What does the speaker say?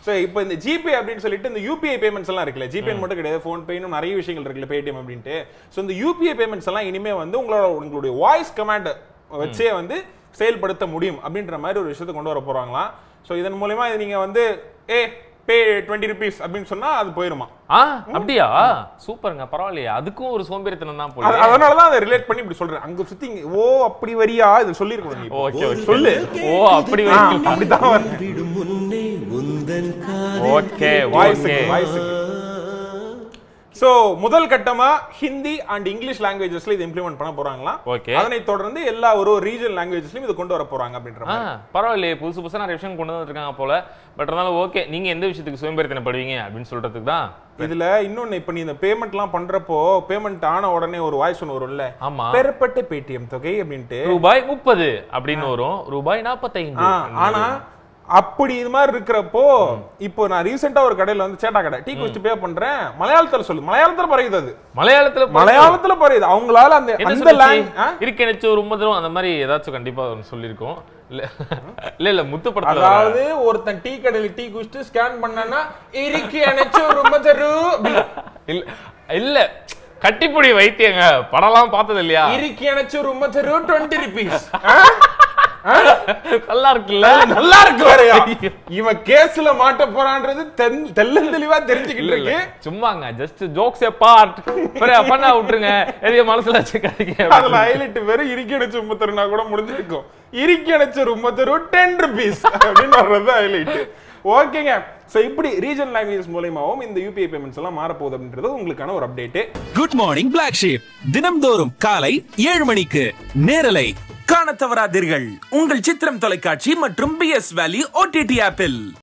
So இப்போ இந்த GPay அப்படின்னு சொல்லிட்டு இந்த யூபிஐ பேமெண்ட்ஸ் எல்லாம் இருக்குல்ல ஜிபே மட்டும் கிடையாது ஃபோன் பே இன்னும் நிறைய விஷயங்கள் இருக்குல்ல பேடிஎம் அப்படின்ட்டு ஸோ இந்த யூபிஐ பேமெண்ட்ஸ் எல்லாம் இனிமே வந்து உங்களோட உங்களுடைய வாய்ஸ் கமாண்ட் வச்சே வந்து செயல்படுத்த முடியும் அப்படின்ற மாதிரி ஒரு விஷயத்தை கொண்டு வர போறாங்களாம் ஸோ இதன் மூலயமா இது நீங்க வந்து ஏ பே டுவெண்ட்டி ருபீஸ் அப்படின்னு சொன்னா அது போயிருமா ஆ அப்படியா சூப்பருங்க பரவாயில்லையே அதுக்கும் ஒரு சோம்பேறித்தனம் தான் போல அது- அதனால தான் அதை ரிலேட் பண்ணி இப்படி சொல்றேன் அங்க சுத்தி இங்க, ஓ அப்படி வரியா இது சொல்லிருக்கணும் நீ இப்போ. ஓகே ஓகே சொல்லு ஓ அப்படி ஆ, அப்படிதான் வரேன் விடும் முன்னே உந்தன் ஓகே வாய்ஸுக்கு ஓகே வாய்ஸுக்கு சோ முதல் கட்டமா ஹிந்தி அண்ட் இங்கிலீஷ் லாங்குவேஜஸ்ல இது இம்ப்ளிமெண்ட் பண்ண போறாங்களாம் Okay. அதனை தொடர்ந்து எல்லா ஒரு ஒரு ரீஜனல் லாங்குவேஜஸ்லயும் இது கொண்டு வர போறாங்க அப்படின்ற ஆ மாதிரி பரவாயில்லையே புதுசு புதுசா நிறைய விஷயம் கொண்டு வந்துருக்காங்க போல பட் இருந்தாலும் ஓகே நீங்க எந்த விஷயத்துக்கு சோம்பேறித்தனப்படுவீங்க அப்படின்னு சொல்றதுக்கு தான் இதுல இன்னொன்னு இப்ப நீ இந்த பேமெண்ட் எல்லாம் பண்றப்போ பேமெண்ட் ஆன உடனே ஒரு வாய்ஸ் ஒன்று வரும்ல ஆமா பெறப்பட்ட பேடிஎம் தொகை அப்படின்ட்டு ரூபாய் முப்பது அப்படின்னு வரும் ரூபாய் நாற்பத்தைந்து ஆ, ஆனா அப்படி இது மாதிரி இருக்கிறப்போ இப்போ நான் ரீசெண்டா ஒரு கடையில வந்து சேட்டா கடை டீ குடிச்சு பே பண்றேன் மலையாளத்துல சொல்லு மலையாளத்துல பறையுது அது மலையாளத்துல ப- மலையாளத்துல பறையுது அவங்களால அந்த என்ன அந்த சொல்லுச்சு லாங் இருக்கணிச்சு ஒரு மும்மதரும் அந்த மாதிரி ஏதாச்சும் கண்டிப்பா ஒண்ணு சொல்லியிருக்கோம் இல்ல இல்ல இல்ல முத்து படத்துல வர- அதாவது ஒருத்தன் டீ கடையில டீ குடிச்சிட்டு ஸ்கேன் பண்ணனா இருக்கு அணைச்சு ரொம்ப தரு இல்ல இல்ல கட்டிப்புடி வைத்தியங்க படம்லாம் பார்த்தது இல்லையா இருக்கு அணைச்சு ரொம்ப தரு டுவெண்ட்டி ருபீஸ் நல்லா இருக்குல்ல நல்லா இருக்கு வேறயா இவன் கேஸ்ல மாட்ட போறான்றது தென்- தெள்ளத் தெளிவா தெரிஞ்சுக்கிட்டு இருக்கு சும்மாங்க ஜஸ்ட் ஜோக்ஸ் எ பார்ட் பண்ணா விட்டுருங்க எதையும் மனசுல வச்சுக்காதீங்க அதுல ஹைலைட் வெறும் இறுக்கி அணைச்சு ரொம்ப தருனா கூட முடிஞ்சிருக்கும் இறுக்கி அணைச்சு ரொம்ப தரு டென் ருபீஸ் அப்படின்னு வர்றது ஹைலைட் ஓகேங்க சோ இப்படி ரீஜன் லாங்குவேஜ் மூலயமாவும் இந்த யூபிஐ பேமெண்ட்ஸ் எல்லாம் மாறப்போகுது அப்படின்றது உங்களுக்கான ஒரு update good morning black sheep தினம்தோறும் காலை ஏழு மணிக்கு நேரலை காணத் தவறாதீர்கள் உங்கள் சித்திரம் தொலைக்காட்சி மற்றும் பி எஸ் வேலி ஓடிடி ஆப்பில்